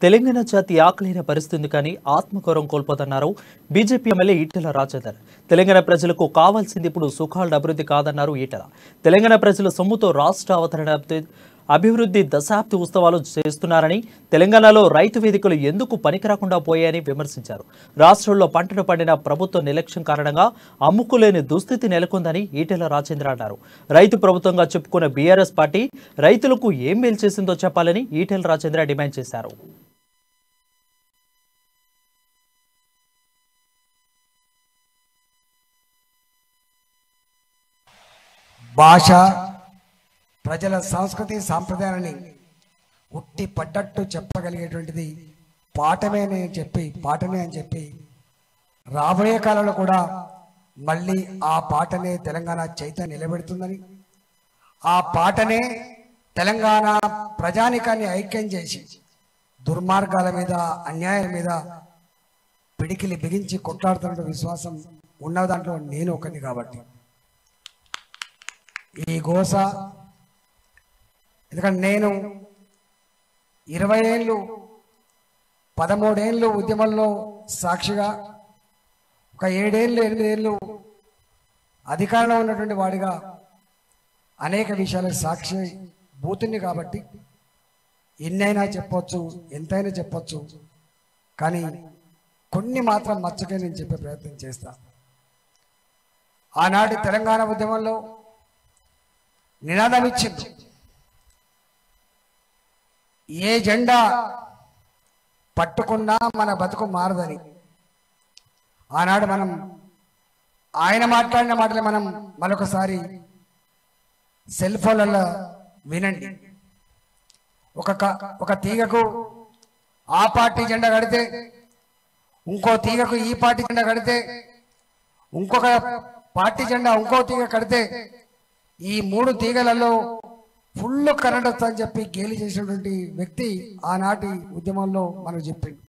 తెలంగాణ జాతి ఆకలైన పరిస్థితి కానీ ఆత్మగౌరవం కోల్పోతున్నారు బీజేపీ ఎమ్మెల్యే ఈటెల రాజేందర్ తెలంగాణ ప్రజలకు కావాల్సింది ఇప్పుడు సుఖాల అభివృద్ధి కాదన్నారు ఈటెల తెలంగాణ ప్రజల సొమ్ముతో రాష్ట్ర అవతరణ అభి- అభివృద్ధి దశాబ్ది ఉత్సవాలు చేస్తున్నారని తెలంగాణలో రైతు వేదికలు ఎందుకు పనికిరాకుండా పోయాయని విమర్శించారు రాష్ట్రంలో పంటలు పండిన ప్రభుత్వ నిర్లక్ష్యం కారణంగా అమ్ముకులేని దుస్థితి నెలకొందని ఈటెల రాజేంద్ర అన్నారు రైతు ప్రభుత్వంగా చెప్పుకున్న బీఆర్ఎస్ పార్టీ రైతులకు ఏం మేలు చేసిందో చెప్పాలని ఈటెల రాజేంద్ర డిమాండ్ చేశారు భాష ప్రజల సంస్కృతి సాంప్రదాయాలని ఉట్టి పడ్డట్టు చెప్పగలిగేటువంటిది పాఠమే అని చెప్పి పాటనే అని చెప్పి రాబోయే కాలంలో కూడా మళ్ళీ ఆ పాటనే తెలంగాణ చైతన్యం నిలబెడుతుందని ఆ పాటనే తెలంగాణ ప్రజానికాన్ని ఐక్యం చేసి దుర్మార్గాల మీద అన్యాయాల మీద పిడికిలి బిగించి కొట్లాడుతున్న విశ్వాసం ఉన్న దాంట్లో నేను ఒకటి కాబట్టి ఈ గోస ఎందుకంటే నేను ఇరవై ఏళ్ళు పదమూడేళ్ళు ఉద్యమంలో సాక్షిగా ఒక ఏడేళ్ళు ఎనిమిదేళ్ళు అధికారంలో ఉన్నటువంటి వాడిగా అనేక విషయాలకు సాక్షి బూతుని కాబట్టి ఎన్నైనా చెప్పొచ్చు ఎంతైనా చెప్పొచ్చు కానీ కొన్ని మాత్రం మచ్చకే నేను చెప్పే ప్రయత్నం చేస్తా ఆనాటి తెలంగాణ ఉద్యమంలో నినాదం ఇచ్చింది ఏ జెండా పట్టుకున్నా మన బతుకు మారదని ఆనాడు మనం ఆయన మాట్లాడిన మాటలు మనం మరొకసారి సెల్ ఫోన్లలో వినండి ఒక క- ఒక తీగకు ఆ పార్టీ జెండా కడితే ఇంకో తీగకు ఈ పార్టీ జెండా కడితే ఇంకొక పార్టీ జెండా ఇంకో తీగ కడితే ఈ మూడు తీగలలో ఫుల్ కరెంట్ వస్తుందని చెప్పి గేలి చేసినటువంటి వ్యక్తి ఆనాటి ఉద్యమంలో మనకు చెప్పింది